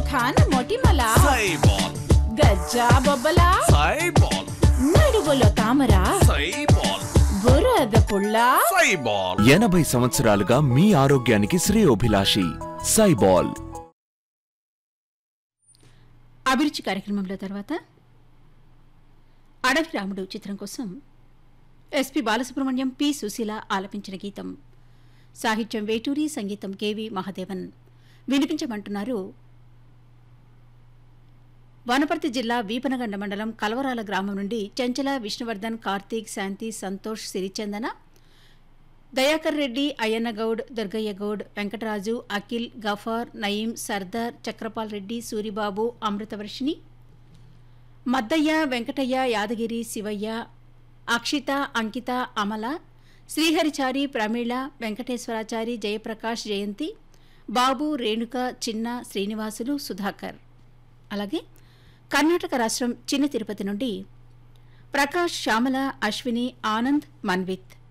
ముఖాన మొటిమల సైబాల్ గజ్జా బొబ్బల సైబాల్ నడుగులో తామర సైబాల్ బురద పుల్ల సైబాల్ ఎనభై సంవత్సరాలుగా మీ ఆరోగ్యానికి శ్రేయోభిలాషి సైబాల్ అభిరుచి కార్యక్రమంలో తర్వాత అడవి రాముడు చిత్రం కోసం ఎస్పి బాలసుబ్రహ్మణ్యం పి సుశీల ఆలపించిన గీతం సాహిత్యం వేటూరి సంగీతం కెవి మహాదేవన్ వినిపించమంటున్నారు వనపర్తి జిల్లా వీపనగండ మండలం కలవరాల గ్రామం నుండి చెంచల విష్ణువర్ధన్ కార్తీక్ శాంతి సంతోష్ సిరిచందన దయాకర్ రెడ్డి అయ్యన్నగౌడ్ దుర్గయ్య గౌడ్ వెంకటరాజు అఖిల్ గఫార్ నయీం సర్దార్ చక్రపాల్ రెడ్డి సూరిబాబు అమృతవర్షిణి మద్దయ్య వెంకటయ్య యాదగిరి శివయ్య అక్షిత అంకిత అమల శ్రీహరిచారి ప్రమీళ వెంకటేశ్వరాచారి జయప్రకాష్ జయంతి బాబు రేణుక చిన్న శ్రీనివాసులు సుధాకర్ అలాగే కర్ణాటక రాష్ట్రం చిన్న తిరుపతి నుండి ప్రకాష్ శ్యామల అశ్విని ఆనంద్ మన్విత్